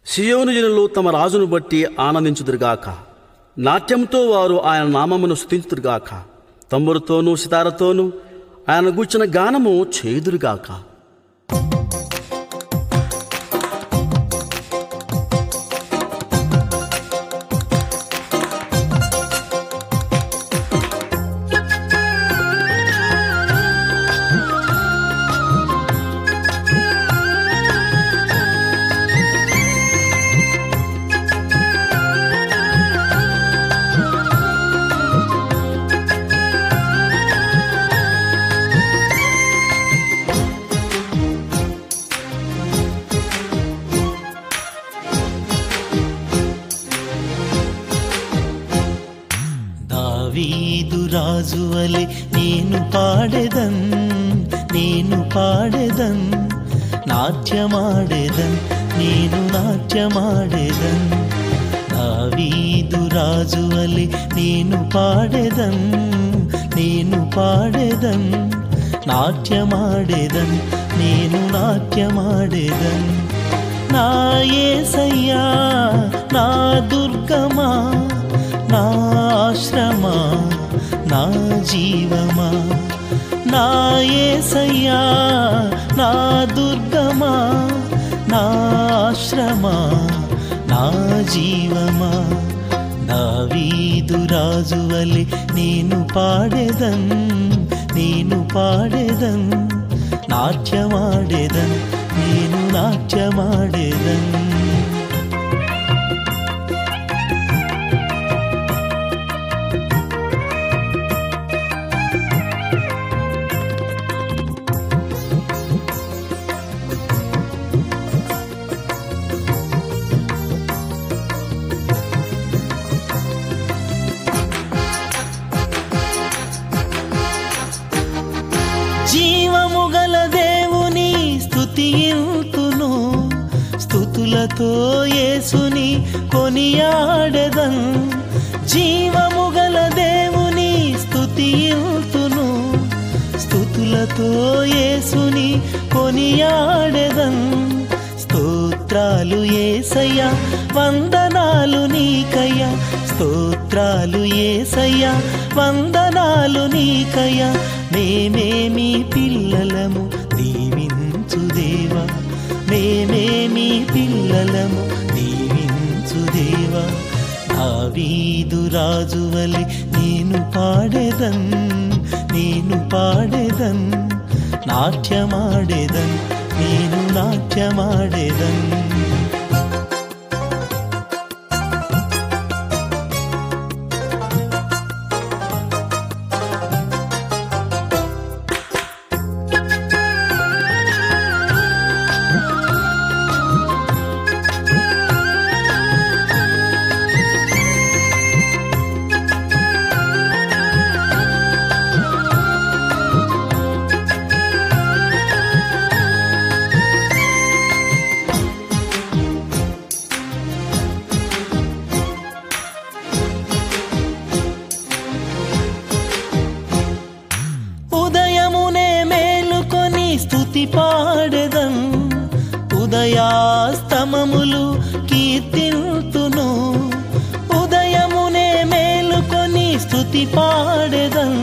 సియోను జనులు తమ రాజును బట్టి ఆనందించుదురుగాక నాట్యంతో వారు ఆయన నామమును స్థుతించుదురుగాక తమ్మురుతోనూ సితారతోనూ ఆయన గూర్చిన గానము చేయుదురుగాక దావీదు రాజు వలె నేను పాడెదన్ నేను పాడెదన్ నాట్యమాడెదన్ నేను నాట్యమాడెదన్ దావీదు రాజు వలె నేను పాడెదన్ నేను పాడెదన్ నాట్యమాడెదన్ నేను నాట్యమాడెదన్ నా యేసయ్యా నా దుర్గమా నా ఆశ్రమా నా జీవమా నా యేసయ్యా నా దుర్గమా నా ఆశ్రమా నా జీవమా దావీదు రాజు వలె నేను పాడెదన్ నేను పాడెదన్ నాట్యమాడెదన్ నేను నాట్యమాడెదన్ జీవము గల దేవుని స్తుతింతును స్తుతులతో యేసుని కొనియాడెదన్ జీవము గల దేవుని స్తుతింతును స్తుతులతో యేసుని కొనియాడెదన్ స్తోత్రాలు ఏసయ్య వందనాలు నీకయ్య స్తోత్రాలు ఏసయ్య వందనాలు నీకయ్య మేమేమి పిల్లలము దీవించు దేవా మేమేమి పిల్లలము దీవించు దేవా దావీదు రాజు వలె నేను పాడెదన్ నేను పాడెదన్ నాట్యమాడెదన్ నేను నాట్యమాడెదన్ ఉదయమునే మేలుకొని స్తుతి పాడెదన్ ఉదయాస్తమములు కీర్తింతును ఉదయమునే మేలుకొని స్తుతి పాడెదన్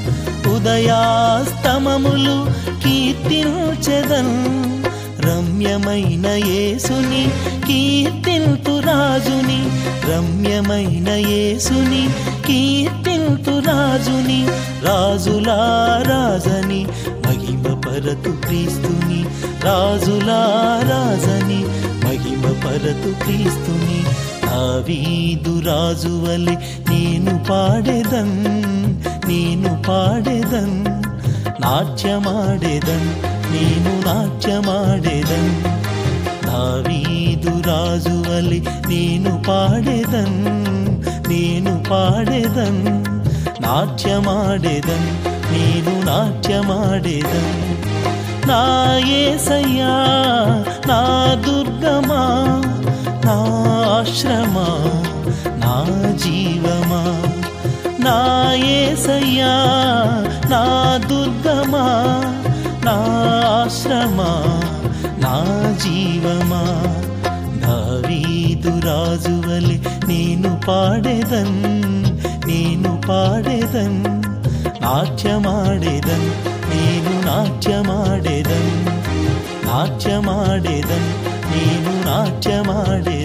ఉదయాస్తమములు కీర్తించెదన్ రమ్యమైన యేసుని కీర్తింతు రాజుని రమ్యమైన యేసుని కీర్తింతు రాజుని రాజులా రాజని మహిమ పరతు క్రీస్తుని రాజులా రాజని మహిమ పరతు క్రీస్తుని దావీదు రాజు వలె నేను పాడెదన్ నేను పాడెదన్ నాట్యమాడెదన్ నేను నాట్యమాడెదన్ దావీదు రాజు వలె నేను పాడెదన్ నేను పాడెదన్ నాట్యమాడెదన్ నేను నాట్యమాడెదన్ నా యేసయ్యా నా దుర్గమా నా ఆశ్రమా నా జీవమా నా యేసయ్యా నా దుర్గమా నా ఆశ్రమా నా జీవమా దావి దావీదు రాజువలే నేను పాడేదన్ నేను పాడేదన్ నాట్యమాడేదన్ నేను నాట్యమాడేదన్ నాట్యమాడేదన్ నేను నాట్యమాడేదన్